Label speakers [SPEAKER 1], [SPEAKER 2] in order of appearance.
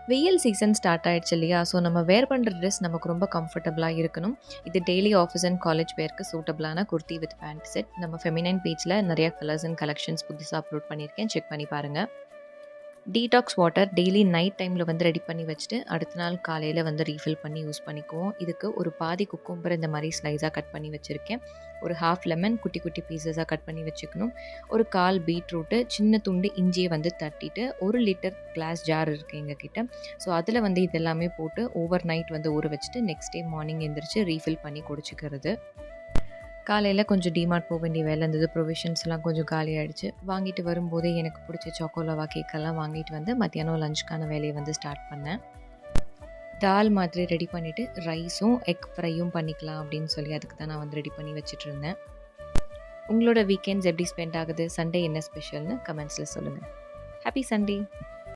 [SPEAKER 1] வெயில் season start ஆயிடுச்சு இல்லையா ஸோ நம்ம வேர் பண்ணுற ட்ரெஸ் நமக்கு ரொம்ப கம்ஃபர்டபுளாக இருக்கணும் இது டெய்லி ஆஃபீஸ் அண்ட் காலேஜ் வேர்க்கு சூட்டபிளான குர்த்தி வித் பேண்ட் செட் நம்ம ஃபெமினைன் பேஜில் நிறைய கலர்ஸ் அண்ட் கலெக்ஷன்ஸ் புதுசாக அப்லோட் பண்ணியிருக்கேன் செக் பண்ணி பாருங்கள் டீடாக்ஸ் வாட்டர் டெய்லி நைட் டைமில் வந்து ரெடி பண்ணி வச்சுட்டு அடுத்த நாள் காலையில் வந்து ரீஃபில் பண்ணி யூஸ் பண்ணிக்குவோம் இதுக்கு ஒரு பாதி குக்கும்பர் இந்த மாதிரி ஸ்லைஸாக கட் பண்ணி வச்சுருக்கேன் ஒரு ஹாஃப் லெமன் குட்டி குட்டி பீசஸாக கட் பண்ணி வச்சுக்கணும் ஒரு கால் பீட்ரூட்டு சின்ன துண்டு இஞ்சியை வந்து தட்டிட்டு ஒரு லிட்டர் கிளாஸ் ஜார் இருக்குது எங்ககிட்ட ஸோ அதில் வந்து இதெல்லாமே போட்டு ஓவர் நைட் வந்து ஊற வச்சுட்டு நெக்ஸ்ட் டே மார்னிங் எழுந்திரிச்சு ரீஃபில் பண்ணி குடிச்சிக்கிறது காலையில் கொஞ்சம் டிமார்ட் போக வேண்டிய வேலை இருந்தது ப்ரொவிஷன்ஸ்லாம் கொஞ்சம் காலி ஆகிடுச்சு வாங்கிட்டு வரும்போதே எனக்கு பிடிச்ச சாக்கோலவா கேக்கெல்லாம் வாங்கிட்டு வந்து மத்தியானம் லஞ்சுக்கான வேலையை வந்து ஸ்டார்ட் பண்ணேன் தால் மாதிரி ரெடி பண்ணிவிட்டு ரைஸும் எக் ஃப்ரையும் பண்ணிக்கலாம் அப்படின்னு சொல்லி அதுக்கு தான் நான் வந்து ரெடி பண்ணி வச்சுட்டு இருந்தேன் உங்களோட வீக்கெண்ட்ஸ் எப்படி ஸ்பெண்ட் ஆகுது சண்டே என்ன ஸ்பெஷல்னு கமெண்ட்ஸில் சொல்லுங்கள் ஹாப்பி சண்டே